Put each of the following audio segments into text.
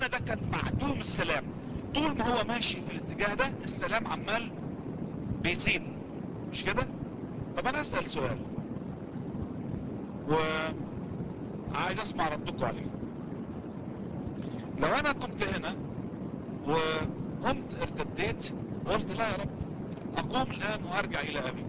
ربنا ده كان معدوم السلام طول ما هو ماشي في الاتجاه ده السلام عمال بيزيد مش كده طب انا اسأل سؤال وعايز اسمع ردكم عليه لو انا كنت هنا وقمت ارتديت وقلت لا يا رب اقوم الان وارجع الى ابي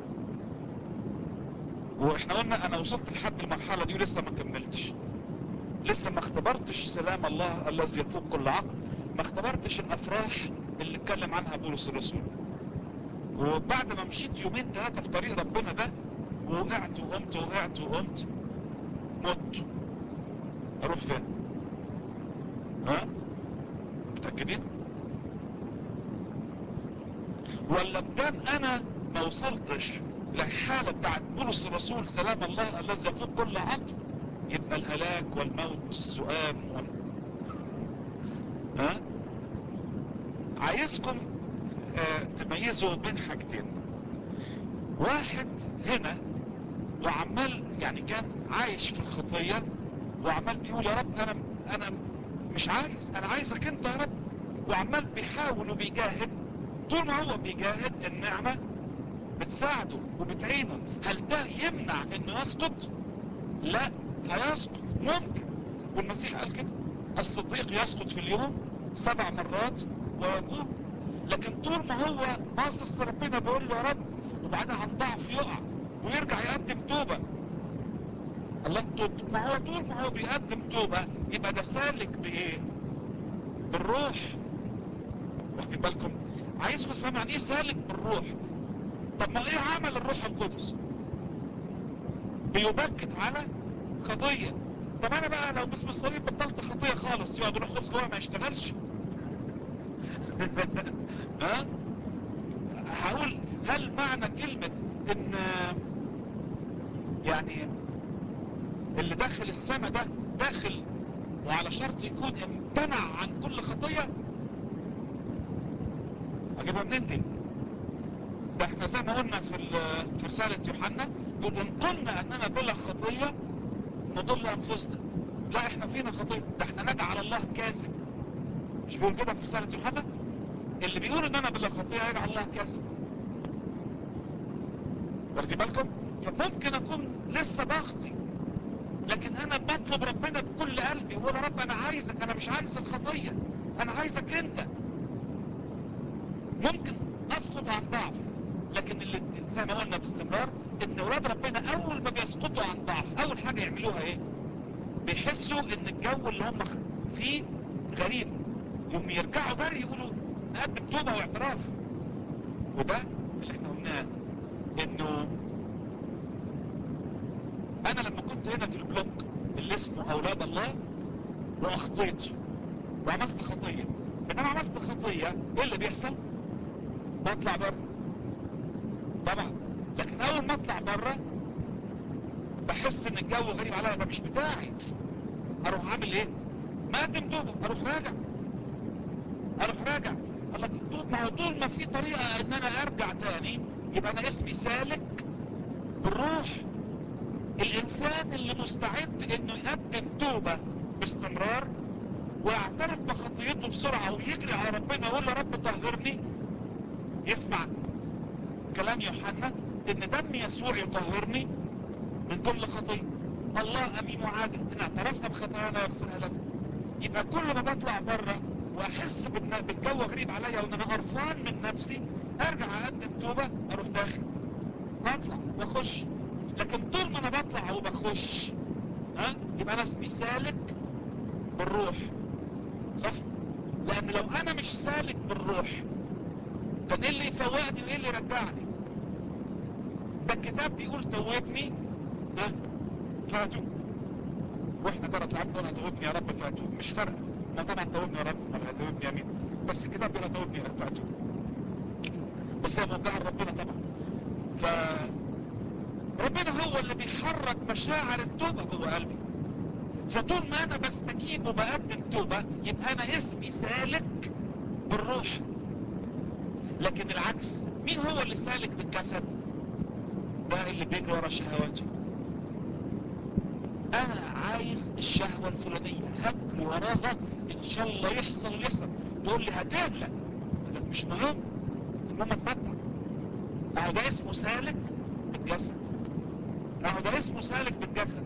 واحنا قلنا انا وصلت لحد المرحلة دي ولسه ما كملتش لسه ما اختبرتش سلام الله الذي يفوق كل عقل ما اختبرتش الافراح اللي اتكلم عنها بولس الرسول وبعد ما مشيت يومين ثلاثة في طريق ربنا ده وقعت وقمت وقعت وقمت مت اروح فين ها متأكدين ولا بدام انا ما وصلتش للحالة بتاعت بولس الرسول سلام الله الذي يفوق كل عقل يبقى الهلاك والموت السؤال وال... ها عايزكم آه تميزوا بين حاجتين واحد هنا وعمال يعني كان عايش في الخطية وعمال بيقول يا رب انا انا مش عايز انا عايزك انت يا رب وعمال بيحاول وبيجاهد طول ما هو بيجاهد النعمة بتساعده وبتعينه هل ده يمنع انه يسقط لا هيسقط ممكن والمسيح قال كده الصديق يسقط في اليوم سبع مرات ويقوم لكن طول ما هو باصص لربنا بيقول له يا رب وبعدين عن ضعف يقع ويرجع يقدم توبة الله ما هو طول ما هو بيقدم توبة يبقى ده سالك بايه بالروح واخدين بالكم عايزكم تفهموا يعني ايه سالك بالروح طب ما ايه عمل الروح القدس بيبكت على خطية طب انا بقى لو باسم الصليب بطلت خطية خالص يقعد الروح القدس جوايا ما يشتغلش ها هقول هل معنى كلمة ان يعني اللي داخل السماء ده داخل وعلى شرط يكون امتنع عن كل خطية اجيبها منين دي ده احنا زي ما قلنا في في رسالة يوحنا يقول ان قلنا اننا بلا خطية نضل انفسنا لا احنا فينا خطية ده احنا نجعل الله كاذب مش بيقول كده في رسالة يوحنا اللي بيقول ان انا بلا خطية يجعل الله كاذب واخدي بالكم فممكن اكون لسه بخطي لكن انا بطلب ربنا بكل قلبي وقول يا رب انا عايزك انا مش عايز الخطية انا عايزك انت ممكن اسقط عن ضعف لكن اللي زي ما قلنا باستمرار ان ولاد ربنا اول ما بيسقطوا عن ضعف اول حاجة يعملوها ايه بيحسوا ان الجو اللي هم فيه غريب يوم يرجعوا جري يقولوا نقدم توبة واعتراف وده اللي احنا قلناه انه انا لما كنت هنا في البلوك اللي اسمه اولاد الله واخطيت وعملت خطية بينما عملت خطية ايه اللي بيحصل بطلع بره طبعا لكن اول ما اطلع بره بحس ان الجو غريب عليا ده مش بتاعي اروح عامل ايه مقدم توبه اروح راجع اروح راجع قال لك طول ما هو طول ما في طريقه ان انا ارجع تاني يبقى انا اسمي سالك بالروح الانسان اللي مستعد انه يقدم توبه باستمرار ويعترف بخطيته بسرعه ويجري على ربنا ويقول له رب طهرني يسمع كلام يوحنا ان دم يسوع يطهرني من كل خطية الله امين وعادل ان اعترفنا بخطايانا يغفرها لنا يبقى كل ما بطلع بره واحس بالجو غريب عليا وان انا قرفان من نفسي ارجع اقدم توبة اروح داخل واطلع واخش لكن طول ما انا بطلع وبخش ها يبقى انا اسمي سالك بالروح صح لان لو انا مش سالك بالروح كان ايه اللي يفوقني وايه اللي يرجعني ده الكتاب بيقول توبني ها فاتوب واحنا كده طلعت له توبني يا رب فاتوب مش فارقه ما طبعا توبني يا رب ولا هتوبني يا مين بس الكتاب بيقول توبني فاتوب بس هي موجهه لربنا طبعا ف ربنا هو اللي بيحرك مشاعر التوبه جوه قلبي فطول ما انا بستجيب وبقدم توبه يبقى انا اسمي سالك بالروح لكن العكس مين هو اللي سالك بالجسد ده اللي بيجري ورا شهواته انا عايز الشهوة الفلانية هجري وراها ان شاء الله يحصل اللي يحصل تقول لي هتغلى لك مش مهم المهم اتمتع اهو ده اسمه سالك بالجسد اهو ده اسمه سالك بالجسد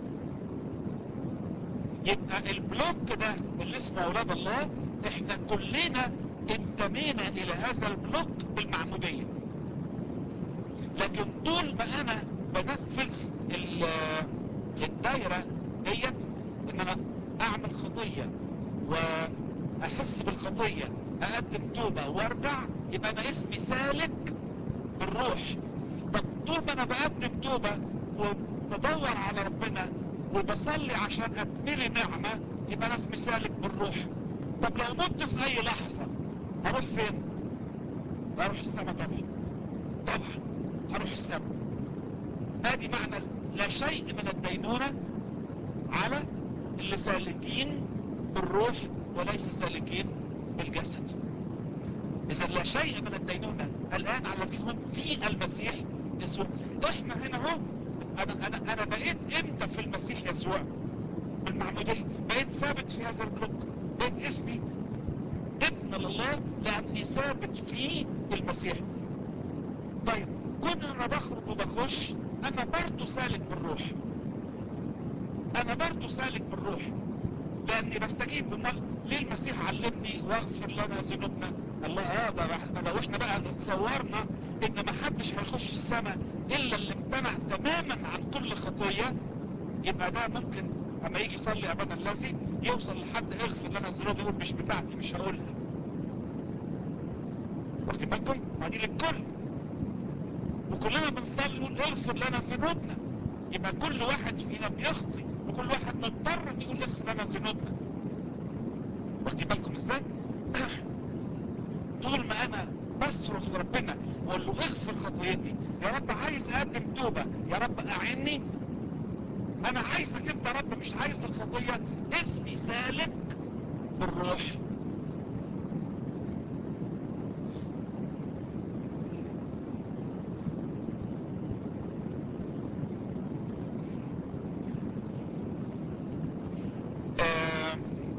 يبقى البلوك ده اللي اسمه اولاد الله احنا كلنا انتمينا الى هذا البلوك بالمعمودية لكن طول ما انا بنفذ الدايرة ديت ان انا اعمل خطية واحس بالخطية اقدم توبة وارجع يبقى انا اسمي سالك بالروح طب طول ما انا بقدم توبة وبدور على ربنا وبصلي عشان اتملي نعمة يبقى انا اسمي سالك بالروح طب لو مت في اي لحظة اروح فين اروح السماء طبعا طبعا هروح السماء ادي معنى لا شيء من الدينونة على اللي سالكين بالروح وليس سالكين بالجسد اذا لا شيء من الدينونة الان على الذين هم في المسيح يسوع احنا هنا اهو انا انا انا بقيت امتى في المسيح يسوع بالمعمودية بقيت ثابت في هذا البلوك بقيت اسمي ابن لله لاني ثابت في المسيح طيب كون انا بخرج وبخش انا برضو سالك بالروح انا برضو سالك بالروح لاني بستجيب بمال ليه المسيح علمني واغفر لنا ذنوبنا الله اه ده لو احنا بقى تصورنا ان ما حدش هيخش السماء الا اللي امتنع تماما عن كل خطية يبقى ده ممكن اما يجي يصلي ابدا الذي يوصل لحد اغفر لنا ذنوب يقول مش بتاعتي مش هقولها واخدين بالكم ما دي للكل وكلنا بنصلي نقول اغفر لنا ذنوبنا يبقى كل واحد فينا بيخطي وكل واحد مضطر ان يقول اغفر لنا ذنوبنا واخدين بالكم ازاي طول ما انا بصرخ لربنا واقول له اغفر خطيتي يا رب عايز اقدم توبة يا رب اعني انا عايزك انت يا رب مش عايز الخطية اسمي سالك بالروح آه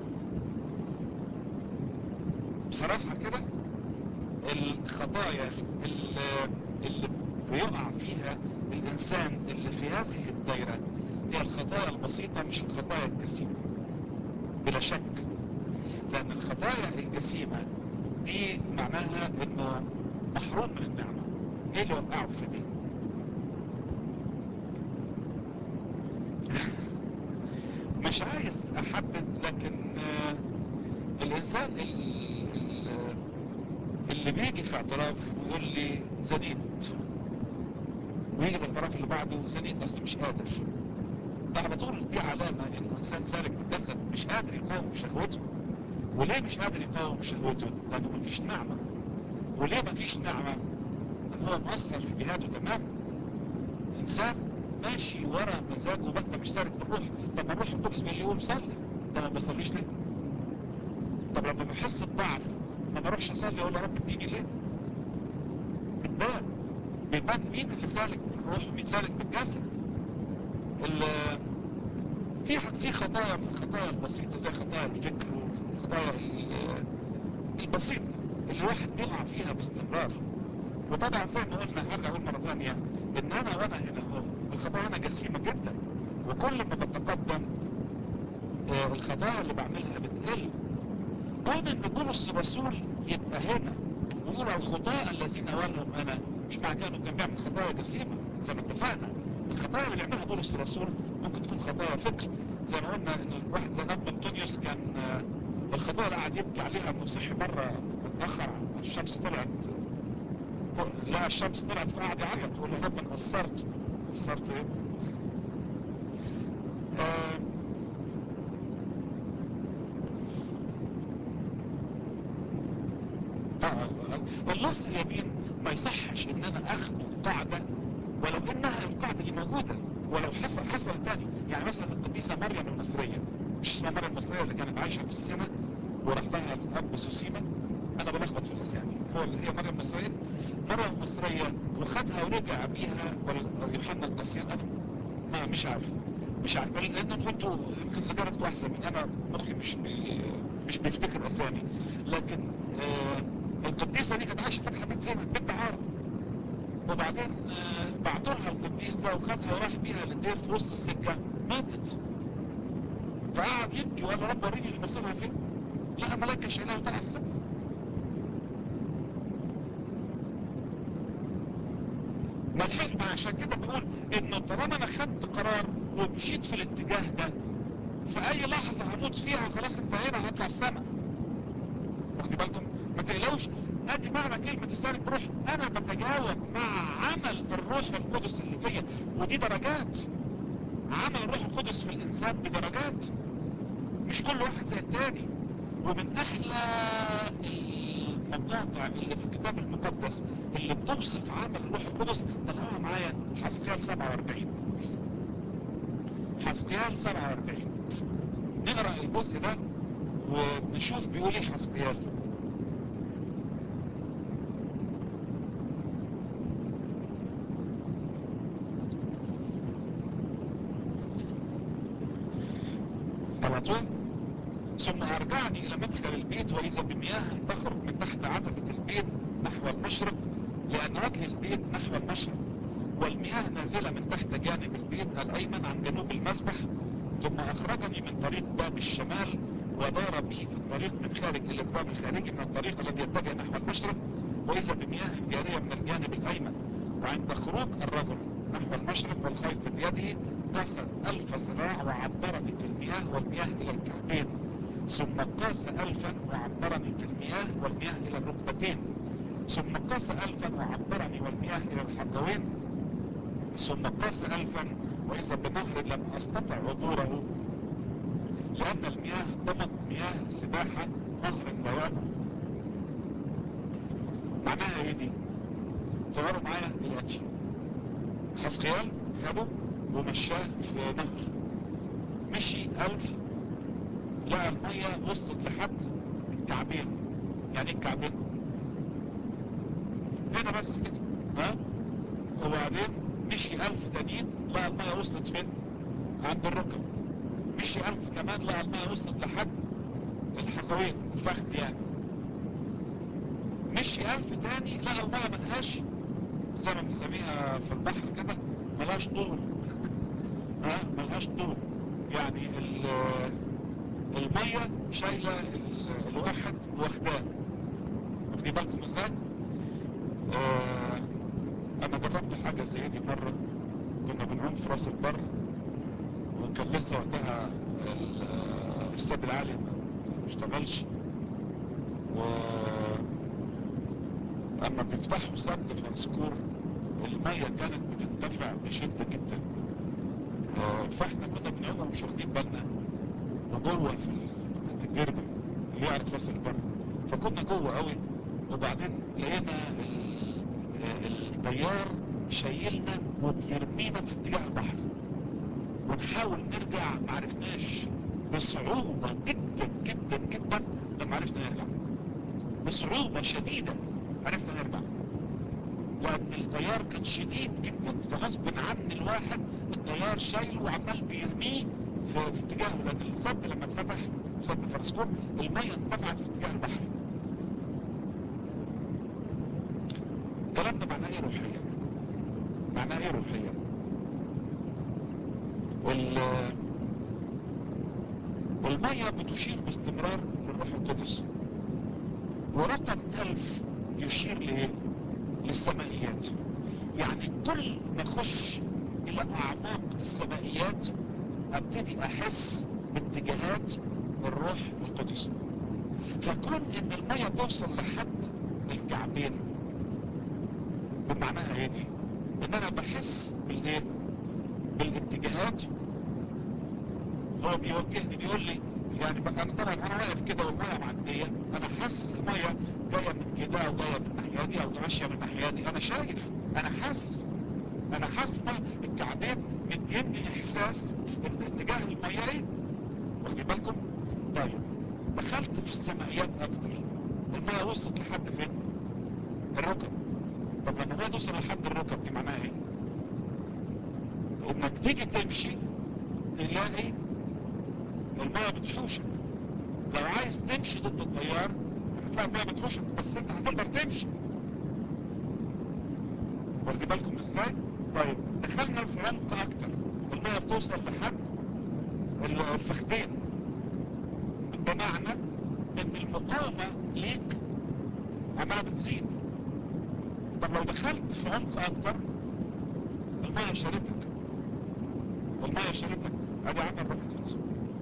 بصراحة كده الخطايا اللي, اللي بيقع فيها الانسان اللي في هذه الدايرة هي الخطايا البسيطة مش الخطايا الجسيمة بلا شك لان الخطايا الجسيمة دي معناها انه محروم من النعمة ايه اللي وقعه في دي مش عايز احدد لكن آه الانسان اللي بيجي في اعتراف ويقول لي زنيت ويجي بالاعتراف اللي بعده زنيت اصلا مش قادر ده على طول دي علامة انه انسان سالك بالجسد مش قادر يقاوم شهوته وليه مش قادر يقاوم شهوته لانه مفيش نعمة وليه مفيش نعمة لان هو مؤثر في جهاده تماما انسان ماشي ورا مزاجه بس ده مش سالك بالروح طب ما الروح القدس بيقول لي قوم صلي ده ما بيصليش ليه طب لما بحس بضعف ما بروحش اصلي اقول يا رب اديني ليه بتبان بيبان مين اللي سالك بالروح ومين سالك بالجسد اللي في في خطايا من الخطايا البسيطة زي خطايا الفكر والخطايا البسيطة اللي الواحد بيقع فيها باستمرار وطبعا زي ما قلنا هرجع اقول مرة ثانية ان انا وانا هنا اهو الخطايا هنا جسيمة جدا وكل ما بتقدم آه الخطايا اللي بعملها بتقل كون ان بولس الرسول يبقى هنا ويقول الخطاء الذين ولهم انا مش معنى كده انه كان بيعمل خطايا جسيمة زي ما اتفقنا الخطايا اللي بيعملها بولس الرسول ممكن تكون خطايا فكر زي ما قلنا ان الواحد زي نبي انطونيوس كان الخطايا اللي قاعد يبكي عليها انه صحي مرة متأخر الشمس طلعت لا الشمس طلعت فقعد يعيط يقول له رب انا قصرت قصرت ايه؟ آه النص اليمين ما يصحش ان انا اخده قاعدة ولو انها القاعدة دي موجودة ولو حصل حصل تاني يعني مثلا القديسة مريم المصرية مش اسمها مريم المصرية اللي كانت عايشة في السنة وراح لها الاب سوسيما انا بلخبط في الاسامي هو هي مريم المصرية مريم المصرية وخدها ورجع بيها ولا يوحنا القصير انا ما مش عارف مش عارف لان انتوا يمكن ذاكرتكم احسن من انا مخي مش بي مش بيفتكر اسامي لكن آه القديسة دي كانت عايشة فاتحة بيت زينب بنت عارف وبعدين آه بعتوا لها القديس ده وخدها وراح بيها للدير في وسط السكة ماتت فقعد يبكي وقال رب وريني اللي مصيرها فين لقى ملاكة شايلها وطلع السما ملحق عشان كده بقول انه طالما انا خدت قرار ومشيت في الاتجاه ده في اي لحظة هموت فيها خلاص انتهينا هطلع السما واخدي بالكم ما تقلقوش ادي معنى كلمة السالك بروح انا بتجاوب مع عمل الروح القدس اللي فيا ودي درجات عمل الروح القدس في الانسان بدرجات مش كل واحد زي التاني ومن احلى المقاطع اللي في الكتاب المقدس اللي بتوصف عمل الروح القدس طلعوها معايا حسقيال 47 حسقيال 47 نقرأ الجزء ده ونشوف بيقول ايه حسقيال طلعتوه ثم ارجعني الى مدخل البيت واذا بمياه تخرج من تحت عتبة البيت نحو المشرق لان وجه البيت نحو المشرق والمياه نازلة من تحت جانب البيت الايمن عن جنوب المسبح ثم اخرجني من طريق باب الشمال ودار بي في الطريق من خارج الى الباب الخارجي من الطريق الذي يتجه نحو المشرق واذا بمياه جارية من الجانب الايمن وعند خروج الرجل نحو المشرق والخيط بيده قصد الف ذراع وعبرني في المياه والمياه الى الكعبين ثم قاس الفا وعبرني في المياه والمياه الى الركبتين ثم قاس الفا وعبرني والمياه الى الحقوين ثم قاس الفا واذا بنهر لم استطع عبوره لان المياه ضمت مياه سباحة نهر البواب معناها ايه دي تصوروا معايا الاتي حسقيال خده ومشاه في نهر مشي الف لقى المية وصلت لحد الكعبين يعني ايه الكعبين هنا بس كده ها وبعدين مشي الف تانيين لقى المية وصلت فين عند الركب مشي الف كمان لقى المية وصلت لحد الحقوين الفخذ يعني مشي الف تاني لقى المية ملهاش زي ما بنسميها في البحر كده ملهاش طول ها ملهاش طول يعني المية شايلة الواحد واخداه واخدي بالكم ازاي آه انا جربت حاجة زي دي مرة كنا بنعوم في راس البر وكان لسه وقتها السد العالي ما اشتغلش و اما بيفتحوا سد فرسكور المية كانت بتندفع بشدة جدا آه فاحنا كنا بنعوم ومش واخدين بالنا وجوه في منطقة الجربة اللي يعرف راس البر فكنا جوه قوي وبعدين لقينا التيار شايلنا وبيرمينا في اتجاه البحر ونحاول نرجع معرفناش بصعوبة جدا جدا جدا لما عرفنا نرجع بصعوبة شديدة عرفنا نرجع لان التيار كان شديد جدا فغصب عن الواحد التيار شايله وعمال بيرميه في, في اتجاهه لان السد لما اتفتح سد فرسكور المية اندفعت في اتجاه البحر الكلام ده معناه ايه روحيا معناه ايه روحيا المية بتشير باستمرار للروح القدس ورقم الف يشير لايه للسمائيات يعني كل ما اخش الى اعماق السمائيات ابتدي احس باتجاهات الروح القدس فكون ان المية توصل لحد الكعبين بمعناها ايه دي ان انا بحس بالايه بالاتجاهات هو بيوجهني بيقول لي يعني بقى انا طبعا انا واقف كده والميه معديه انا حاسس الميه جايه من كده او جايه من الناحيه دي او ماشيه من الناحيه دي انا شايف انا حاسس انا حاسس الكعبين مديني احساس ان اتجاه الميه ايه واخدين بالكم طيب دخلت في السمائيات اكتر الميه وصلت لحد فين الركب طب لما الميه توصل لحد الركب دي معناها ايه انك تيجي تمشي تلاقي المية بتحوشك لو عايز تمشي ضد التيار هتلاقي المية بتحوشك بس انت هتقدر تمشي واخدين بالكم ازاي؟ طيب دخلنا في عمق اكتر المية بتوصل لحد الفخدين بمعنى ان المقاومة ليك عمالة بتزيد طب لو دخلت في عمق اكتر المية شالتك المية شالتك ادي عمل روح القدس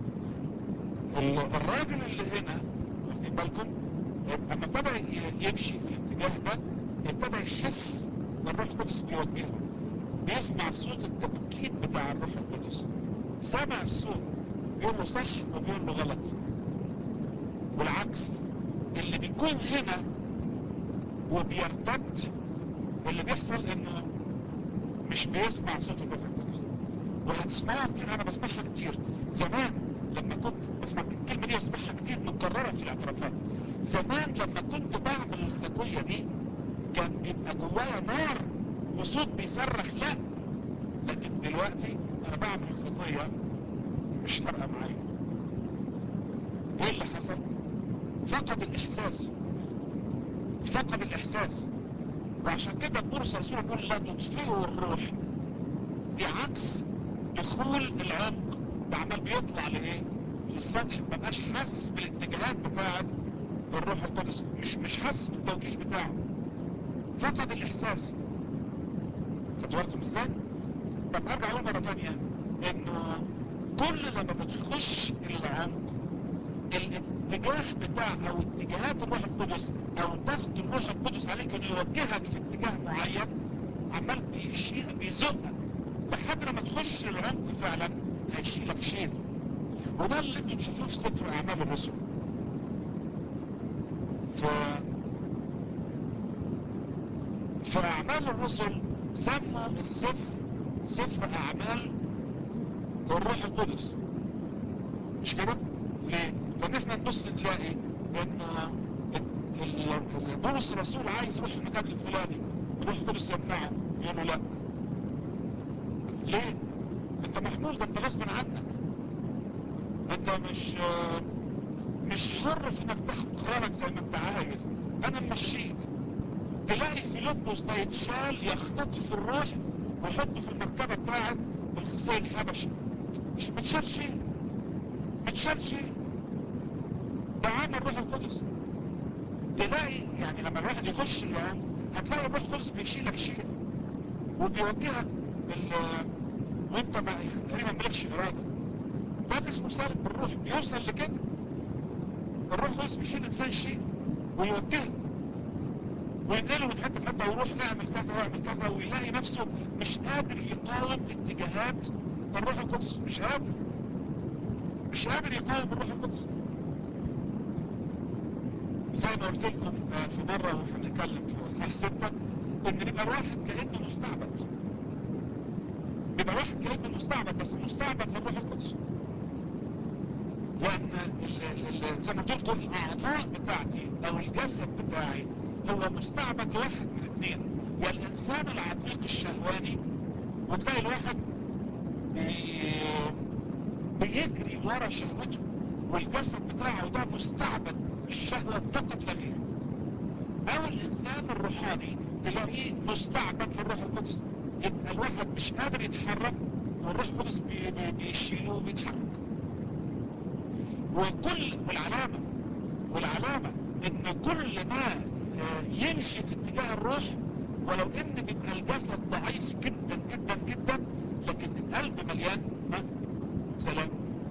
الراجل اللي هنا واخدين بالكم اما ابتدى يمشي في الاتجاه ده ابتدى يحس الروح القدس بيوجهه بيسمع صوت التبكيت بتاع الروح القدس سمع الصوت بيقول له صح وبيقول له غلط والعكس اللي بيكون هنا وبيرتد اللي بيحصل انه مش بيسمع صوت الروح القدس وهتسمعها كتير انا بسمعها كتير زمان لما كنت بسمع الكلمة دي بسمعها كتير مكررة في الاعترافات زمان لما كنت بعمل الخطية دي كان بيبقى جوايا نار وصوت بيصرخ لا لكن دلوقتي انا بعمل الخطية مش فارقة معايا ايه اللي حصل فقد الاحساس فقد الاحساس وعشان كده بولس الرسول بيقول لا تطفئوا الروح دي عكس دخول العمق ده عمال بيطلع لايه للسطح ما بقاش حاسس بالاتجاهات بتاعت الروح القدس مش مش حاسس بالتوجيه بتاعه فقد الاحساس خدوا بالكم ازاي طب ارجع اقول مره ثانيه انه كل لما بتخش العمق الاتجاه بتاع او اتجاهات الروح القدس او ضغط الروح القدس عليك انه يوجهك في اتجاه معين عمال بيشيل بيزقك لحد لما تخش العمق فعلا هيشيلك شيل وده اللي انتوا تشوفوه في سفر اعمال الرسل ف في اعمال الرسل سموا السفر سفر اعمال الروح القدس مش كده ليه لان احنا نبص نلاقي ان بولس الرسول عايز يروح المكان الفلاني الروح القدس يمنعه يقول له لا ليه انت محمول ده انت غصب عنك انت مش مش حر في انك تاخد قرارك زي ما انت عايز انا ممشيك تلاقي فيلبس ده يتشال يختطف الروح ويحطه في المركبه بتاعت الخصي الحبشي مش بتشال شيء بتشال شيء ده عمل روح القدس تلاقي يعني لما الواحد يخش العمق هتلاقي الروح القدس بيشيلك شيء وبيوجهك بال وانت ما تقريبا مالكش اراده ده اللي اسمه سالك بالروح بيوصل لكده الروح القدس بيشيل انسان شيء ويوجهه وينقله من حته لحته ويروح نعمل كذا واعمل كذا ويلاقي نفسه مش قادر يقاوم اتجاهات الروح القدس مش قادر مش قادر يقاوم الروح القدس زي ما قلت لكم في مرة واحنا بنتكلم في اصحاح ستة ان بيبقى الواحد كأنه مستعبد بيبقى الواحد كأنه مستعبد بس مستعبد للروح القدس لان ال ال زي ما قلت لكم الاعضاء بتاعتي او الجسد بتاعي هو مستعبد لواحد من اثنين يا الانسان العتيق الشهواني وتلاقي الواحد بي بيجري ورا شهوته والجسد بتاعه ده مستعبد للشهوة فقط لا غير او الانسان الروحاني تلاقيه مستعبد للروح القدس يبقى الواحد مش قادر يتحرك والروح القدس بي بي بيشيله وبيتحرك وكل والعلامة والعلامة ان كل ما يمشي في اتجاه الروح ولو ان بيبقى الجسد ضعيف جدا جدا جدا لكن القلب مليان سلام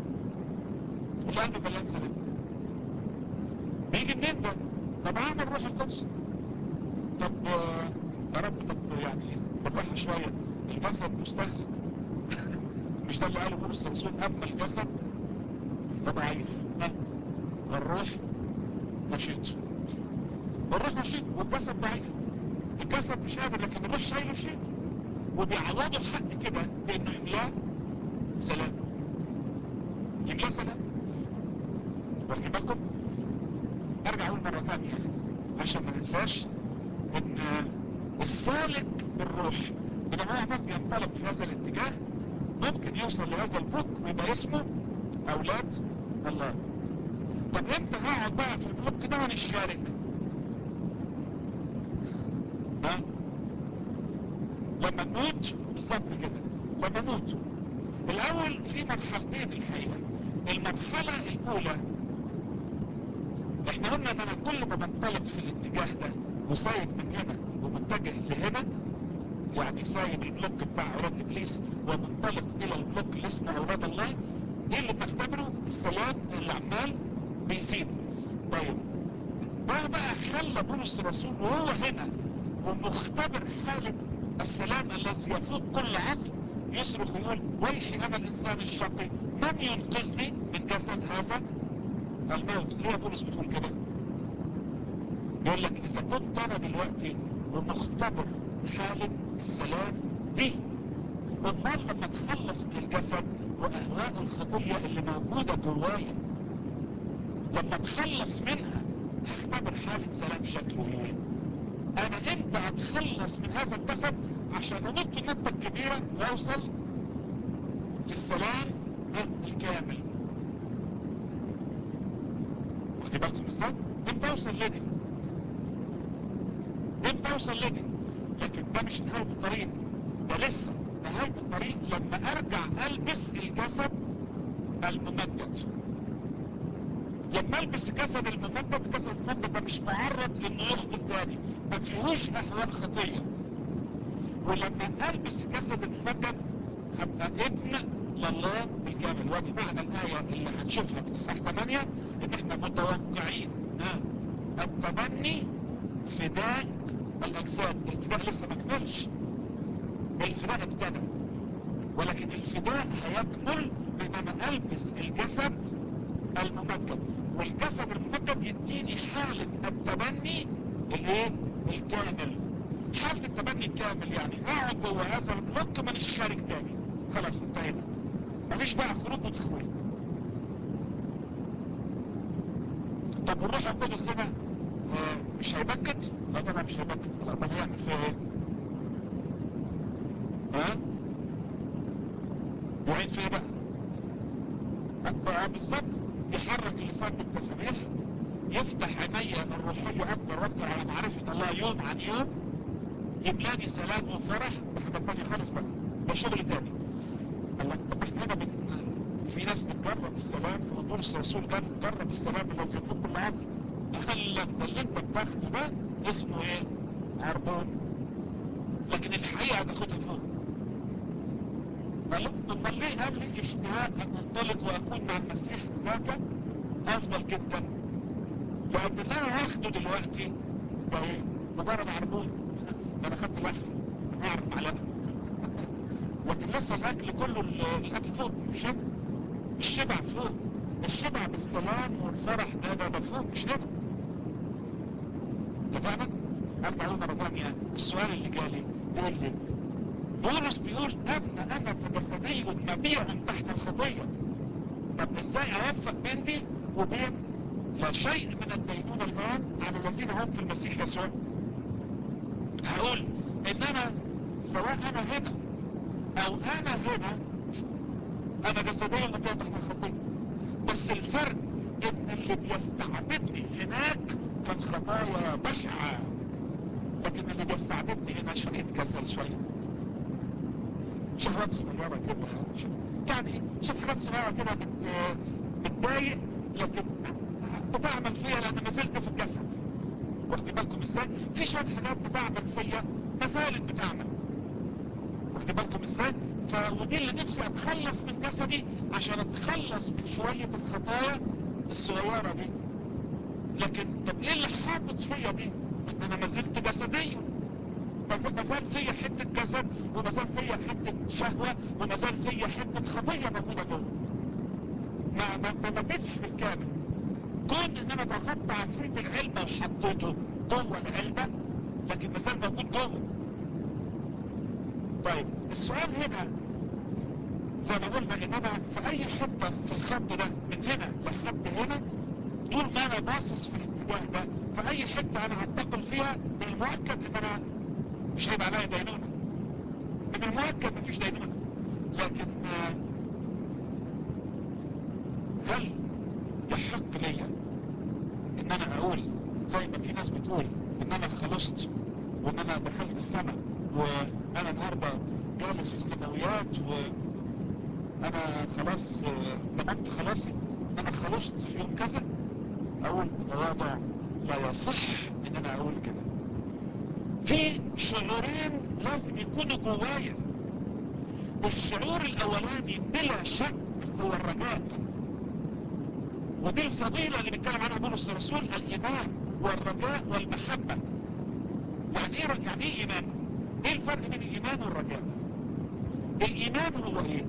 القلب مليان سلام بيجي منين ده طب عمل روح القدس طب يا رب طب يعني بالراحه شويه الجسد مستهلك مش ده اللي قاله بولس الرسول اما الجسد فضعيف الروح نشيط الروح نشيط والجسد ضعيف الجسد مش قادر لكن الروح شايله شيء وبيعوضوا الحق كده بانه يملاه سلام يملاه سلام واخدين بالكم ارجع اقول مرة ثانية عشان ما ننساش ان السالك بالروح بنوع ما بينطلق في هذا الاتجاه ممكن يوصل لهذا البلوك ويبقى اسمه اولاد الله طب امتى هقعد بقى في البلوك ده وانا خارج ها لما نموت بالظبط كده لما نموت الاول في مرحلتين الحقيقة المرحلة الاولى احنا قلنا ان انا كل ما بنطلق في الاتجاه ده وصايد من هنا ومتجه لهنا يعني سايب البلوك بتاع اولاد ابليس ومنطلق الى البلوك اللي اسمه اولاد الله ايه اللي بنختبره السلام اللي عمال بيزيد طيب ده بقى خلى بولس الرسول وهو هنا ومختبر حالة السلام الذي يفوق كل عقل يصرخ ويقول ويحي انا الانسان الشقي من ينقذني من جسد هذا الموت ليه بولس بتقول كده يقول لك اذا كنت انا دلوقتي ومختبر حالة السلام دي امال لما اتخلص من الجسد واهواء الخطية اللي موجودة جوايا لما اتخلص منها هختبر حالة سلام شكله ايه انا امتى اتخلص من هذا الجسد عشان انط النطة الكبيرة واوصل للسلام الكامل واخدي بالكم ازاي امتى اوصل لدي امتى اوصل لدي لكن ده مش نهاية الطريق ده لسه نهاية الطريق لما ارجع البس الجسد الممجد لما البس الجسد الممجد الجسد الممجد ده مش معرض انه يخطئ تاني ما فيهوش اهواء خطية ولما البس الجسد الممجد هبقى ابن لله بالكامل ودي معنى الآية اللي هنشوفها في الصح 8 ان احنا متوقعين التبني فداء الاجساد الفداء لسه ما كملش الفداء ابتدى ولكن الفداء هيكمل بانما البس الجسد الممجد والجسد الممجد يديني حالة التبني الايه الكامل حالة التبني الكامل يعني اقعد جوه هذا البلوك مانيش خارج تاني خلاص انتهينا مفيش بقى خروج ودخول طب والروح القدس هنا آه مش هيبكت لا طبعا مش هيبكت لا طب هيعمل فيها ايه ها وعين فيها بقى بقى بالظبط يحرك اللسان بالتسبيح يفتح عيني الروحية اكتر واكتر على معرفة الله يوم عن يوم يملاني سلام وفرح ده حاجة تانية خالص بقى ده شغل تاني الله طب احنا هنا بن... في ناس بتجرب السلام وبولس الرسول كان جرب السلام الذي يفوق كل عقل قال لك ده اللي انت بتاخده ده اسمه ايه عربون لكن الحقيقة هتاخدها فوق قال امال ليه قال لي اشتهاء ان انطلق واكون مع المسيح ذاك افضل جدا لان اللي انا هاخده دلوقتي ده ايه مجرد عربون انا خدت الاحسن اعرف معلقه لكن لسه الاكل كله الاكل فوق مش هنا الشبع فوق الشبع بالسلام والفرح ده ده, ده فوق مش هنا اتفقنا؟ ارجع اقول مرة ثانية السؤال اللي جالي بيقول لي بولس بيقول اما انا فجسدي مبيع تحت الخطية طب ازاي اوفق بين دي وبين لا شيء من الدينونة الان على الذين هم في المسيح يسوع هقول ان انا سواء انا هنا او انا هنا انا جسديا مبيع تحت الخطية بس الفرق ان اللي بيستعبدني هناك كان خطايا بشعة لكن اللي بيستعبدني هنا شوية كسل شوية شهوات صغيرة كده يعني شوية حاجات صغيرة كده بت... بتضايق لكن بتعمل فيها لان ما زلت في الجسد واخد بالكم ازاي في شوية حاجات بتعمل فيا ما زالت بتعمل واخد بالكم ازاي فودي اللي نفسي اتخلص من جسدي عشان اتخلص من شوية الخطايا الصغيرة دي لكن طب ايه اللي حاطط فيا دي ان انا ما زلت جسديا ما زال فيا حتة جسد وما زال فيا حتة شهوة وما زال فيا حتة خطية موجودة جوه ما ما ما ماتتش بالكامل كون ان انا باخدت عفريت العلبة وحطيته جوه العلبة لكن ما زال موجود جوه طيب السؤال هنا زي ما قلنا ان انا في اي حتة في الخط ده من هنا لحد هنا طول ما انا باصص في الاتجاه ده في اي حتة انا هنتقل فيها من المؤكد ان انا مش هيبقى عليا دينونة من المؤكد مفيش دينونة لكن هل يحق لي ان انا اقول زي ما في ناس بتقول ان انا خلصت وان انا دخلت السماء وانا النهاردة جالس في السماويات وانا خلاص تممت خلاصي انا خلصت في يوم كذا اقول بتواضع لا يصح ان انا اقول كده في شعورين لازم يكونوا جوايا الشعور الاولاني بلا شك هو الرجاء ودي الفضيلة اللي بيتكلم عنها بولس الرسول الايمان والرجاء والمحبة يعني ايه يعني ايه ايمان ايه الفرق بين الايمان والرجاء الايمان هو ايه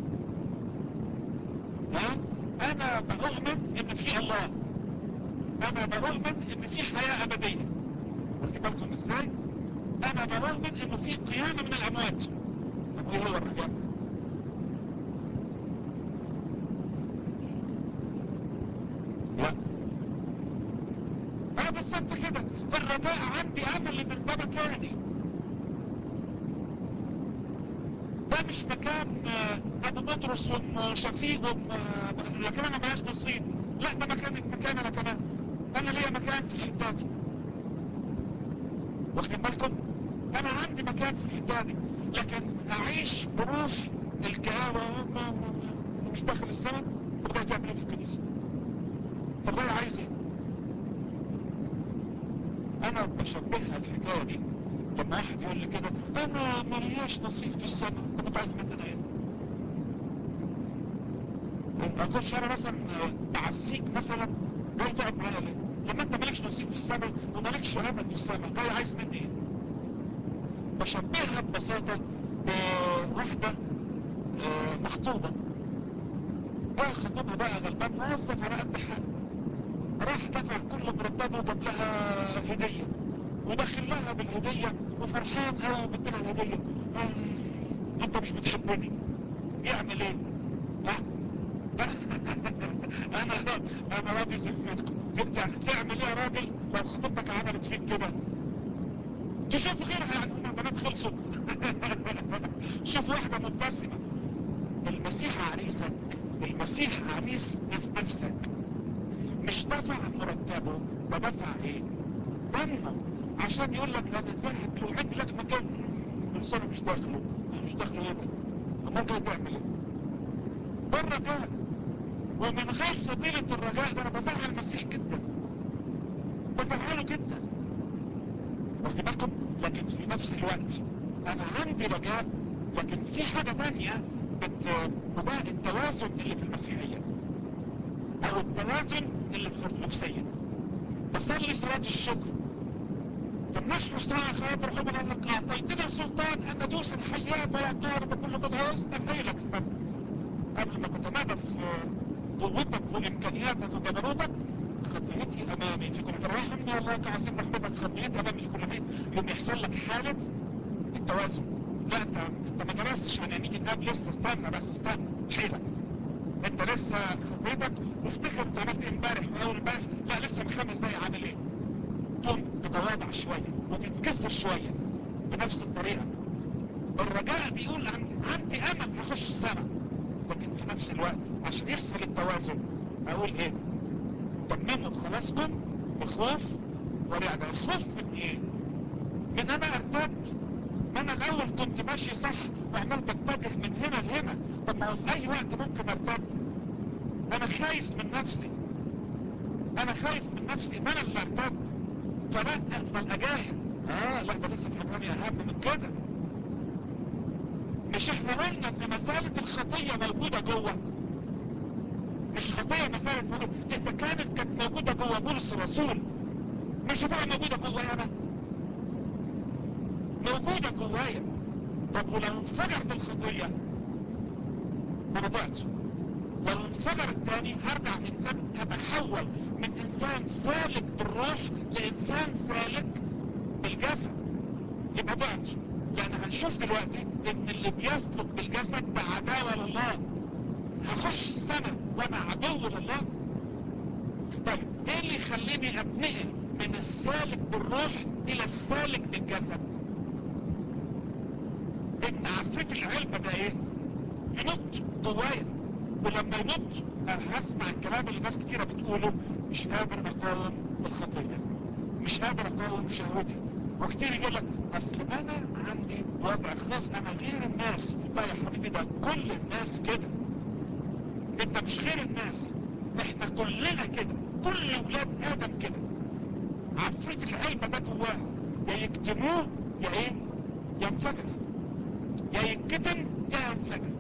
ها انا بؤمن ان في الله انا بؤمن ان في حياة ابدية واخد بالكم ازاي انا بؤمن انه في قيامة من الاموات طب ايه هو الرجاء لا انا بالظبط كده الرجاء عندي امل ان ده مكاني ده مش مكان ابو بطرس وام شفيق وام لكن انا ماليش نصيب لا ده مكان مكان انا كمان انا ليا مكان في الحته دي واخدين بالكم انا عندي مكان في الحته دي لكن اعيش بروح الكآبة مش داخل السماء طب ده تعمل ايه في الكنيسة طب ده عايز ايه انا بشبهها الحكاية دي لما واحد يقول لي كده انا ملياش نصيب في السماء طب انت عايز مننا ايه اكونش انا مثلا بعزيك مثلا جاي تقعد معايا ليه لما انت مالكش نصيب في السماء ومالكش امل في السماء جاي عايز مني ايه بشبهها ببساطة بواحدة مخطوبة جاي خطوبها بقى غلبان موظف على قد حاله راح دفع كل مرتبه وجاب لها هدية ودخل لها بالهدية وفرحان قوي بدنا الهدية آه انت مش بتحبني يعمل ايه ها انا انا راضي ذمتكم تعمل ايه يا راجل لو خطيبتك عملت فيك كده تشوف غيرها يعني هم البنات خلصوا شوف واحدة مبتسمة المسيح عريسك المسيح عريس في نفسك مش دفع مرتبه ده دفع ايه دمه عشان يقول لك انا ذاهب لوعد لك مكان بس انا مش داخله انا مش داخله ايه ده امال جاي تعمل ايه ده الرجاء ومن غير فضيلة الرجاء ده انا بزعل المسيح جدا بزعله جدا واخد بالكم لكن في نفس الوقت انا عندي رجاء لكن في حاجة تانية وده التوازن اللي في المسيحية او التوازن اللي في الارثوذكسية بصلي صلاة الشكر طب نشكر ساعة خيرات رحمة قال لك اعطيتنا سلطان ان ندوس الحيات ويقارب كل قدرة استحيلك استنى قبل ما تتمادى في قوتك وامكانياتك وجبروتك خطيتي امامي في كل ترحمني الله كعظيم رحمتك خطيتي امامي في كل حين يوم يحصل لك حالة التوازن لا انت انت ما جلستش عن يمين الاب لسه استنى بس استنى حيلك انت لسه خطيتك وافتكر انت عملت امبارح واول امبارح لا لسه من خمس دقايق عامل ايه تقوم تتواضع شوية وتتكسر شوية بنفس الطريقة الرجاء بيقول عندي امل هخش السماء لكن في نفس الوقت عشان يحصل التوازن اقول ايه تمموا خلاصكم بخوف ورعدة الخوف من ايه من انا ارتدت ما انا الاول كنت ماشي صح وعمال بتجه من هنا لهنا طب ما هو في اي وقت ممكن ارتد انا خايف من نفسي انا خايف من نفسي ان انا اللي ارتد فلا افضل اجاهد اه لا ده لسه في حاجة اهم من كده مش احنا قلنا ان مسالة الخطية موجودة جوه مش خطية مسالة موجودة اذا كانت كانت موجودة جوه بولس الرسول مش هتبقى موجودة جوايا انا موجودة جوايا طب ولو انفجرت الخطية انا ضعت لو انفجر التاني هرجع انسان هتحول من انسان سالك بالروح لانسان سالك بالجسد يبقى ضعت لان هنشوف دلوقتي ان اللي بيسلك بالجسد ده عداوة لله هخش السماء وانا عدو لله طيب ايه اللي يخليني اتنقل من السالك بالروح الى السالك بالجسد ان عفريت العلبة ده ايه ينط جوايا ولما ينط هسمع الكلام اللي ناس كتيرة بتقوله مش قادر اقاوم الخطية مش قادر اقاوم شهوتي وكتير يقول لك اصل انا عندي وضع خاص انا غير الناس لا يا حبيبي ده كل الناس كده انت مش غير الناس احنا كلنا كده كل ولاد ادم كده عفريت العلبة ده جواه يا يكتموه يا ايه ينفجر يا يتكتم يا ينفجر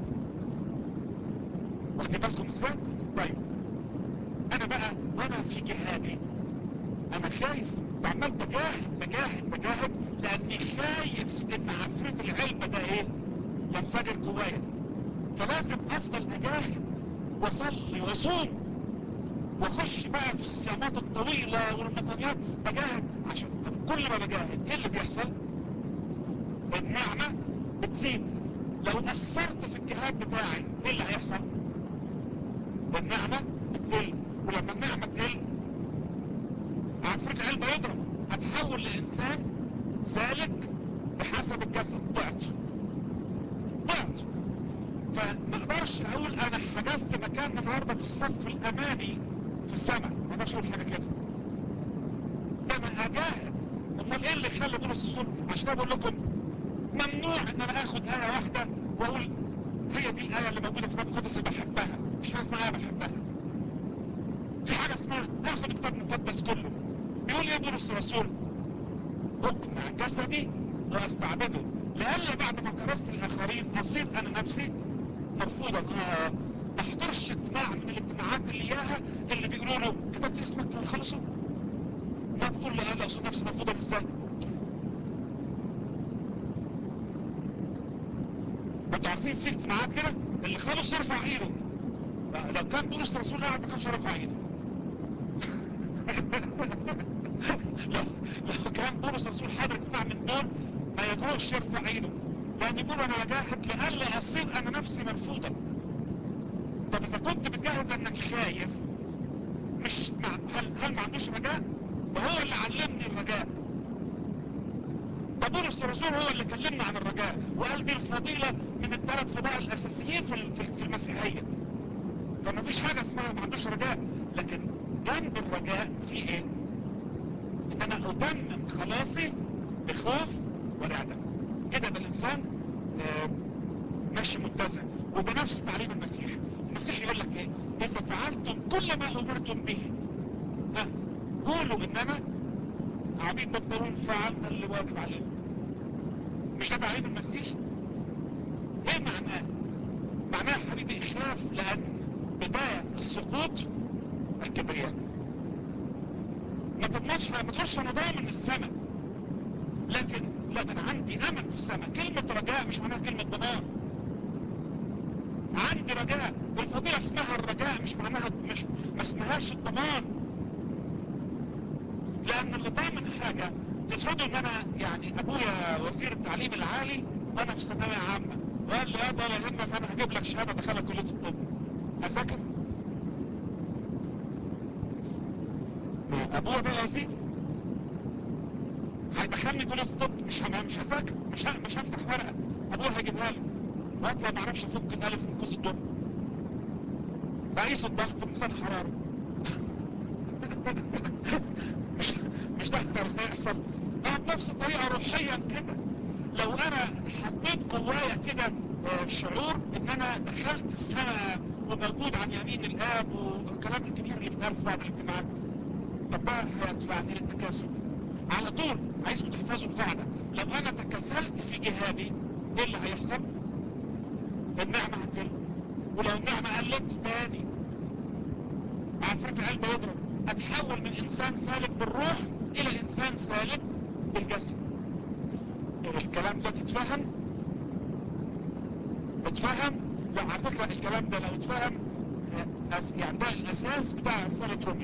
واخد بالكم ازاي طيب انا بقى وانا في جهادي انا خايف وعمال بجاهد بجاهد بجاهد لاني خايف ان عفريت العلبة ده ايه ينفجر جوايا فلازم افضل اجاهد واصلي واصوم واخش بقى في الصيامات الطويلة والمطنيات بجاهد عشان طب كل ما بجاهد ايه اللي بيحصل النعمة بتزيد لو اثرت في الجهاد بتاعي ايه اللي هيحصل النعمة بتقل ولما النعمة تقل عفريت علبة يضرب هتحول لانسان سالك بحسب الجسد ضعت ضعت فما اقدرش اقول انا حجزت مكان النهاردة في الصف الامامي في السماء ما اقدرش اقول حاجة كده ده انا اجاهد امال ايه اللي يخلي بولس الرسول عشان كده بقول لكم ممنوع ان انا اخد ايه واحدة واقول هي دي الايه اللي موجودة في الكتاب المقدس اللي بحبها مش حاجة اسمها ايه بحبها في حاجة اسمها اخد الكتاب المقدس كله بيقول ايه بولس الرسول اقنع جسدي واستعبده لألا بعد ما كرست الاخرين اصير انا نفسي مرفوضا اه ما احضرش اجتماع من الاجتماعات اللي اياها اللي بيقولوا له كتبت اسمك في الخلصه ما بقول له انا اصير نفسي مرفوضا ازاي انتوا عارفين في اجتماعات كده اللي خلص يرفع ايده لو كان بولس الرسول قاعد ما كانش رفع ايده لو لو كان بولس الرسول حاضر اجتماع من دول ما يجرؤش يرفع ايده لان يقول انا بجاهد لألا اصير انا نفسي مرفوضا طب اذا كنت بتجاهد لانك خايف مش مع هل, هل ما عندوش رجاء ده هو اللي علمني الرجاء ده بولس الرسول هو اللي كلمنا عن الرجاء وقال دي الفضيلة من الثلاث فضائل الاساسيين في في المسيحية فما فيش حاجة اسمها ما عندوش رجاء لكن جنب الرجاء في ايه ان انا اتمم خلاصي بخوف ورعدة كده ده الانسان آه ماشي متزن وده نفس تعليم المسيح المسيح يقول لك ايه اذا فعلتم كل ما امرتم به ها قولوا ان انا عبيد بطلون فعلنا اللي واجب علينا مش ده تعليم المسيح ايه معناه معناه حبيبي اخلاف لان بداية السقوط الكبرياء ما تضمنش ما تقولش انا ضامن السماء لكن لا ده انا عندي امل في السماء كلمة رجاء مش معناها كلمة ضمان عندي رجاء والفضيلة اسمها الرجاء مش معناها مش ما اسمهاش الضمان لان اللي ضامن حاجة افرضوا ان انا يعني ابويا وزير التعليم العالي وانا في ثانوية عامة وقال لي اه ده لا يهمك انا هجيب لك شهادة دخلك كلية الطب اذاكر ابويا بقى وزير هيدخلني كلية الطب مش هم مش هذاكر مش ه... مش هفتح ورقة ابويا هيجيبها لي واطلع ما اعرفش افك الالف من كوز الدم بقيس الضغط ميزان حرارة مش مش ده اللي هيحصل انا بنفس الطريقة روحيا كده لو انا حطيت جوايا كده آه شعور ان انا دخلت السماء وموجود عن يمين الاب والكلام الكبير اللي بيتقال في بعض الاجتماعات طب ده هيدفعني للتكاسل على طول عايزكم تحفظوا بتاع ده لو انا تكاسلت في جهادي ايه اللي هيحصل النعمة هتقل ولو النعمة قلت تاني عفريت العلبة يضرب اتحول من انسان سالك بالروح الى انسان سالك بالجسد الكلام ده تتفهم اتفهم لا على فكرة الكلام ده لو اتفهم يعني ده الاساس بتاع رسالة روميو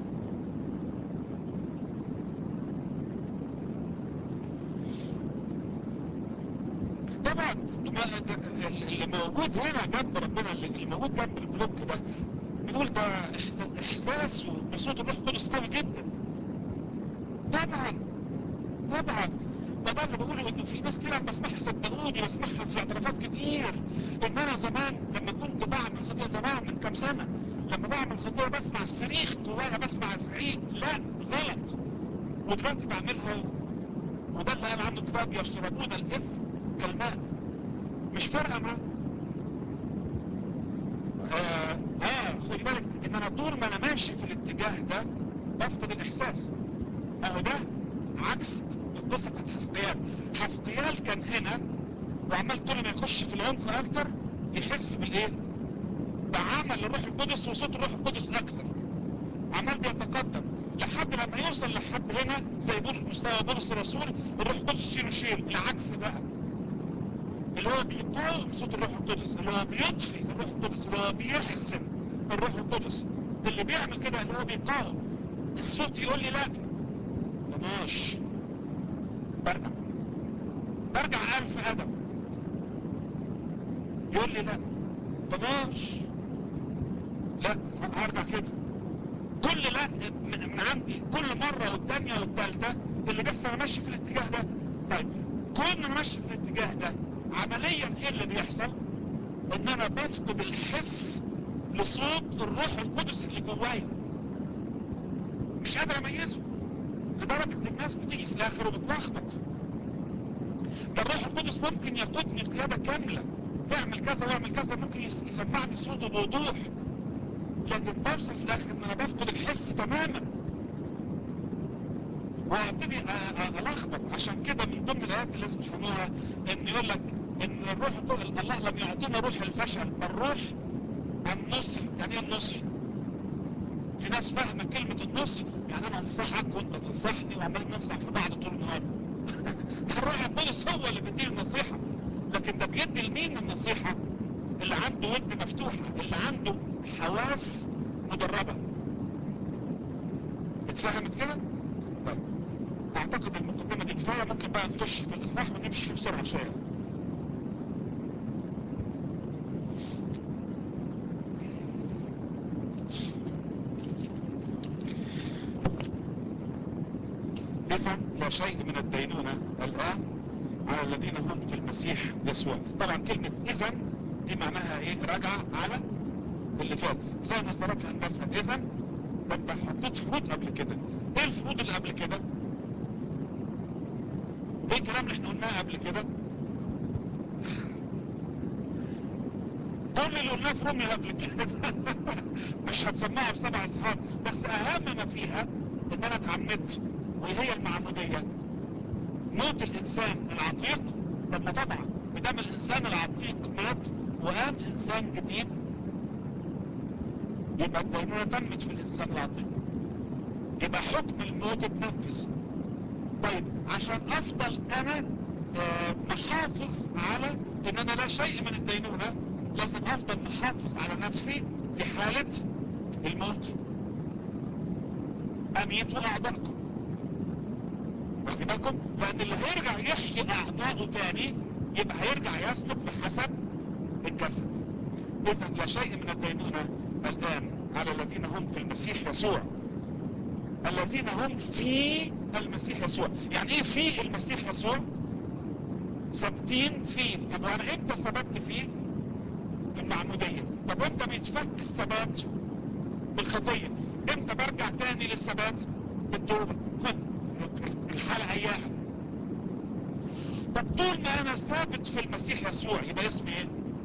طبعا اللي موجود هنا جنب ربنا اللي موجود جنب البلوك ده بنقول ده احساس وبصوت الروح القدس قوي جدا طبعا طبعا ده ده اللي بقوله انه في ناس كتير انا بسمعها صدقوني بسمعها في اعترافات كتير ان انا زمان لما كنت بعمل خطيه زمان من كام سنه لما بعمل خطيه بسمع صريخ جوايا بسمع زعيق لا غلط ودلوقتي بعملها وده اللي قال عنه كتاب يشربون الاثم كالماء مش فارقه معاه آه, اه خد بالك ان انا طول ما انا ماشي في الاتجاه ده بفقد الاحساس اهو ده عكس القصة بتاعت حسقيال حسقيال كان هنا وعمال كل ما يخش في العمق اكتر يحس بالايه بعمل الروح القدس وصوت الروح القدس اكتر عمال بيتقدم لحد لما يوصل لحد هنا زي بول مستوى بولس الرسول الروح القدس شيله شيل العكس بقى اللي هو بيقاوم صوت الروح القدس اللي هو بيطفي الروح القدس اللي هو بيحزن الروح القدس اللي بيعمل كده اللي هو بيقاوم الصوت يقول لي لا طناش برجع برجع ألف أدم يقول لي لا طناش لا هرجع كده كل لا من عندي كل مرة والتانية والتالتة اللي بيحصل انا ماشي في الاتجاه ده طيب كون انا ماشي في الاتجاه ده عمليا ايه اللي بيحصل ان انا بفقد الحس لصوت الروح القدس اللي جوايا مش قادر اميزه لدرجة ان الناس بتيجي في الاخر وبتلخبط ده الروح القدس ممكن يقودني قيادة كاملة تعمل كذا واعمل كذا ممكن يسمعني صوته بوضوح لكن بوصل في الاخر ان انا بفقد الحس تماما وابتدي الخبط عشان كده من ضمن الايات اللي لازم تفهموها ان يقول لك ان الروح الله لم يعطينا روح الفشل بل روح النصح يعني ايه النصح في ناس فاهمة كلمة النصح يعني انا انصحك وانت تنصحني وعمالين ننصح في بعض طول النهار الروح القدس هو اللي بيديه النصيحة لكن ده بيدي لمين النصيحة اللي عنده ود مفتوحة اللي عنده حواس مدربة اتفهمت كده؟ طيب اعتقد المقدمة دي كفاية ممكن بقى نخش في الاصلاح ونمشي بسرعة شوية إذا لا شيء من الدينونة الآن على الذين هم في المسيح يسوع طبعا كلمة إذا دي معناها إيه راجعة على اللي فات زي ما صارت الهندسة إذا ده أنت حطيت فروض قبل كده إيه الفروض اللي قبل كده؟ إيه الكلام اللي إحنا قلناه قبل كده؟ كل اللي قلناه في روميا قبل كده مش هتسمعها في سبع اصحاب بس اهم ما فيها ان انا اتعمدت وهي المعمودية موت الانسان العتيق طب ما طبعا بدم الانسان العتيق مات وقام انسان جديد يبقى الدينونة تمت في الانسان العتيق يبقى حكم الموت اتنفذ طيب عشان افضل انا آه محافظ على ان انا لا شيء من الدينونة لازم افضل محافظ على نفسي في حالة الموت اميت اعضاءكم واخد بالكم لان اللي هيرجع يحيي اعضاءه تاني يبقى هيرجع يسلك بحسب الجسد اذا لا شيء من الدينونة الان على الذين هم في المسيح يسوع الذين هم في المسيح يسوع يعني ايه في المسيح يسوع ثابتين فيه طب وانا امتى ثبت فيه في المعمودية طب امتى بيتفك الثبات بالخطية امتى برجع تاني للثبات بالتوبة الحالة اياها طب طول ما انا ثابت في المسيح يسوع يبقى اسمي ايه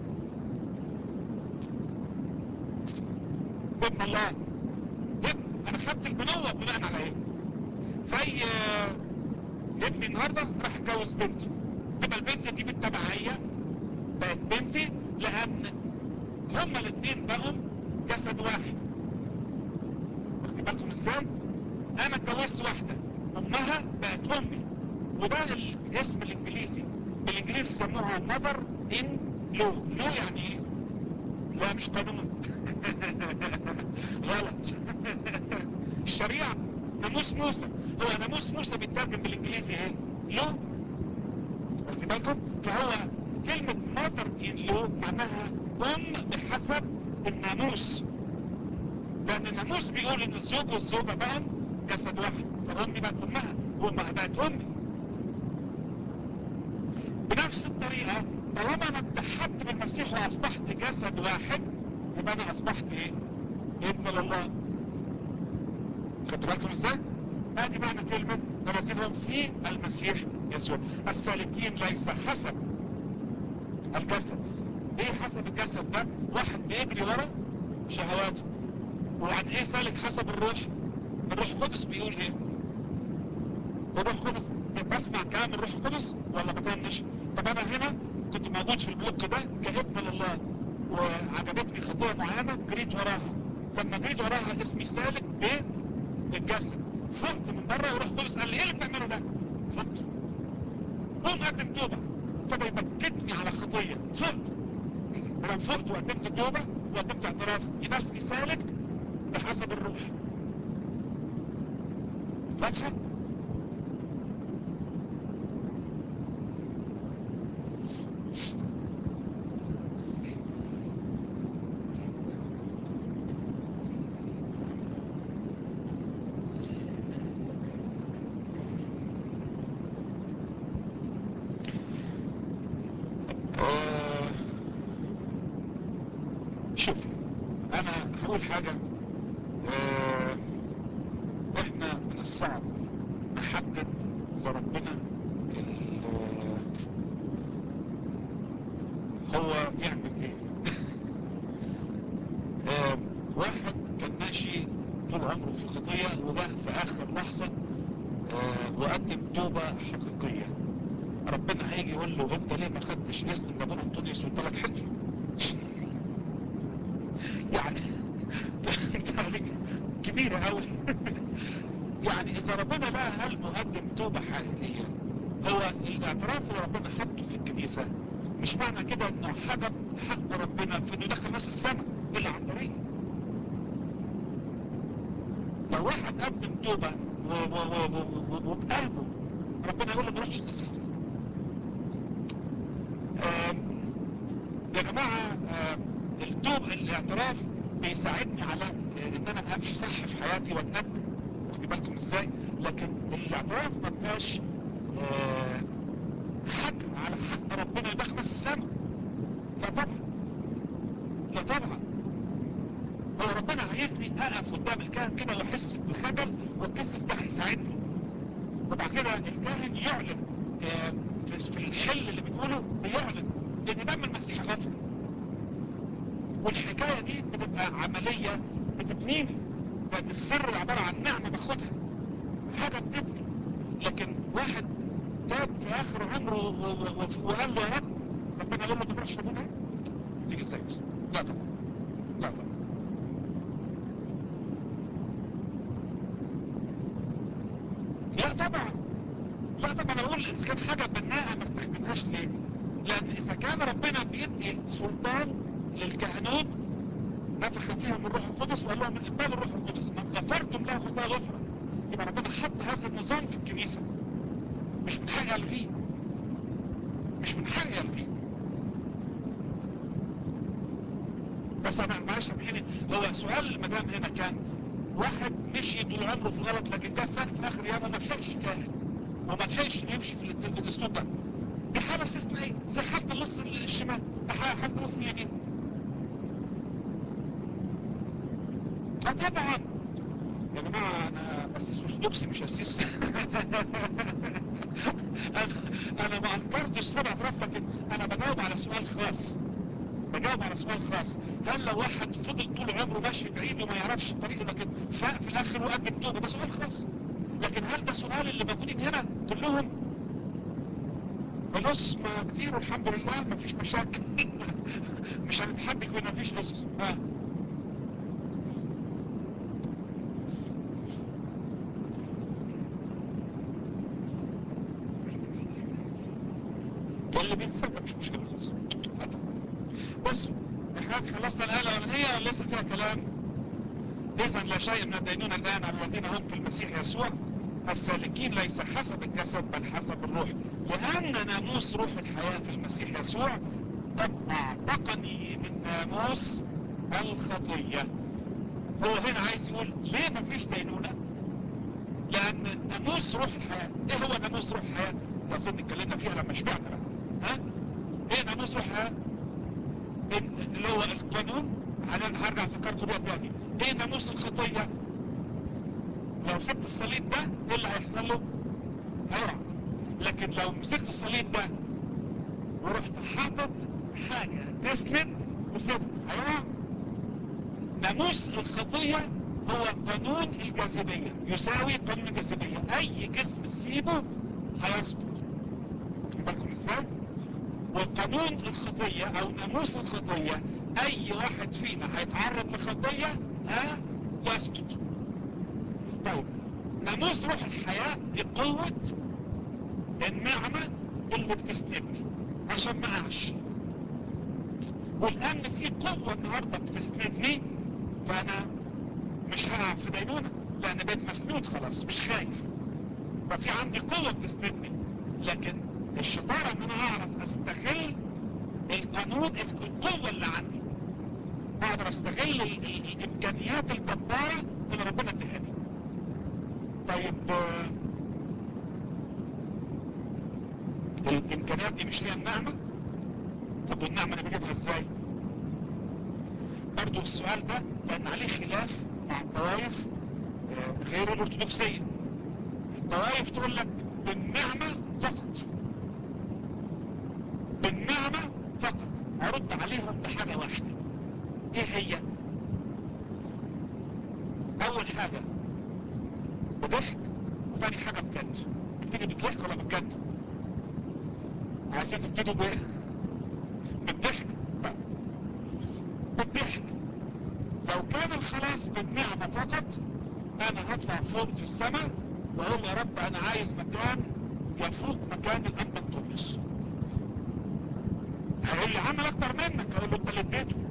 ابن الله ابن انا خدت البنوة بناء على ايه زي ابني النهاردة راح اتجوز بنتي يبقى البنت دي بالتبعية بقت بنتي لان هما الاثنين بقوا جسد واحد واخد بالكم ازاي انا اتجوزت واحدة امها بقت امي وده الاسم الانجليزي بالانجليزي سموها mother in law law يعني ايه لا مش قانون غلط الشريعة ناموس موسى هو ناموس موسى بيترجم بالانجليزي ايه law واخد بالكم فهو كلمة mother in law معناها ام بحسب الناموس لان الناموس بيقول ان الزوج والزوجة بقى جسد واحد فامي بقت امها وامها بقت امي بنفس الطريقة طالما انا اتحدت بالمسيح واصبحت جسد واحد يبقى انا اصبحت ايه ابن لله خدتوا بالكم ازاي ادي معنى كلمة نرسلهم في المسيح يسوع السالكين ليس حسب الجسد ايه حسب الجسد ده واحد بيجري ورا شهواته وعن ايه سالك حسب الروح الروح القدس بيقول ايه الروح القدس بسمع كلام الروح القدس ولا بطنش طب انا هنا كنت موجود في البلوك ده كابن لله وعجبتني خطوة معينة جريت وراها لما جريت وراها اسمي سالك بالجسد فقت من بره وروح القدس قال لي ايه اللي بتعمله ده فقت قوم قدم توبة ابتدى يبكتني على خطية فقت ولما فقت وقدمت توبة وقدمت اعتراف يبقى اسمي سالك بحسب الروح واضحة؟ آه، شوف انا هقول حاجة آه، احنا من الصعب نحدد لربنا ال- هو يعمل ايه آه، واحد كان ماشي طول عمره في خطية وجه في اخر لحظة آه، وقدم توبة حقيقية ربنا هيجي يقول له انت ليه ما خدتش اذن من ابونا انطونيوس وانت لك حل يعني يعني كبيرة قوي يعني اذا ربنا بقى هل مقدم توبة حقيقية هو الاعتراف اللي ربنا حطه في الكنيسة مش معنى كده انه حجب حق ربنا في انه يدخل ناس السماء الا عن طريق لو واحد قدم توبة و- و- و- و- و- وبقلبه ربنا يقول له ما رحتش تأسسني آم، يا جماعة آم، التوب الاعتراف بيساعدني على آه، ان انا امشي صح في حياتي واتقدم واخدين بالكم ازاي لكن الاعتراف ما بقاش آه، حجر على حق ربنا يدخل ناس السماء لا طبعا لا طبعا هو ربنا عايزني اقف قدام الكاهن كده واحس بخجل والكسف ده هيساعدني وبعد كده الكاهن يعلن آه، في في الحل اللي بنقوله بيعلن ان دم المسيح غفر والحكاية دي بتبقى عملية بتبنيني لان السر عبارة عن نعمة باخدها حاجة بتبني لكن واحد تاب في اخر عمره و- و- و- وقال له يا رب ربنا يقول له ما تروحش لابونا تيجي ازاي بس لا طبعا لا طبعا لا طبعا لا طبعا اقول اذا كانت حاجة بناءة ما استخدمهاش ليه لان اذا كان ربنا بيدي سلطان للكهنوت نفخ فيهم الروح القدس وقال لهم اقبلوا الروح القدس من غفرتم له خطايا غفرة يبقى ربنا حط هذا النظام في الكنيسة مش من حقي الغيه مش من حقي الغيه بس انا معلش سامحيني هو سؤال المدام هنا كان واحد مشي طول عمره في الغلط لكن ده فاق في اخر ايامه ما لحقش كاهن وما لحقش يمشي في الات- الاسلوب ده دي حالة استثنائية زي حالة اللص الشمال حالة اللص اليمين اه طبعا يا جماعة انا بسيس ارثوذكسي مش اسيس انا انا ما انكرتش سبع اطراف لكن انا بجاوب على سؤال خاص بجاوب على سؤال خاص هل لو واحد فضل طول عمره ماشي بعيد وما يعرفش طريقه لكن فاق في الاخر وقدم توبه ده سؤال خاص لكن هل ده سؤال اللي موجودين هنا كلهم الاسس ما كتير والحمد لله ما فيش مشاكل مش هنتحدث بان ما فيش اسس اه اللي بيتصدق مش مشكلة خالص بص احنا خلصنا الآية الأولانية لسه فيها كلام إذا لا شيء من الدينون الآن على الذين هم في المسيح يسوع السالكين ليس حسب الجسد بل حسب الروح لأن ناموس روح الحياة في المسيح يسوع قد أعتقني من ناموس الخطية هو هنا عايز يقول ليه ما فيش دينونة لأن ناموس روح الحياة إيه هو ناموس روح الحياة؟ ده أظن اتكلمنا فيها لما شبعنا بقى ها ايه ناموس روح ها اللي هو القانون هرجع افكركم بيها تاني ايه ناموس الخطية لو سبت الصليب ده ايه اللي هيحصل له هيقع لكن لو مسكت الصليب ده ورحت حاطط حاجة تسند وسبت هيقع ناموس الخطية هو قانون الجاذبية يساوي قانون الجاذبية اي جسم تسيبه هيسقط بالكم ازاي وقانون الخطية او ناموس الخطية اي واحد فينا هيتعرض لخطية ها يسقط طيب ناموس روح الحياة دي قوة النعمة اللي بتسندني عشان ما اعش والان في قوة النهاردة بتسندني فانا مش هقع في دينونة لان بقيت مسنود خلاص مش خايف ففي عندي قوة بتسندني لكن الشطارة ان انا اعرف استغل القانون القوة اللي عندي اقدر استغل الامكانيات الجبارة اللي ربنا ادهاني طيب الامكانيات دي مش هي النعمة طب والنعمة انا بجيبها ازاي برضو السؤال ده لان عليه خلاف مع الطوائف غير الارثوذكسية الطوائف تقول لك بالنعمة فقط بالنعمة فقط ارد عليهم بحاجة واحدة ايه هي اول حاجة بضحك وتاني حاجة بجد بتيجي بتضحك ولا بجد عايزين تبتدوا بايه بالضحك بالضحك لو كان الخلاص بالنعمة فقط انا هطلع فوق في السماء واقول يا رب انا عايز مكان يفوق مكان الاب الطمس هيقول لي عمل اكتر منك اقول له انت اللي اديته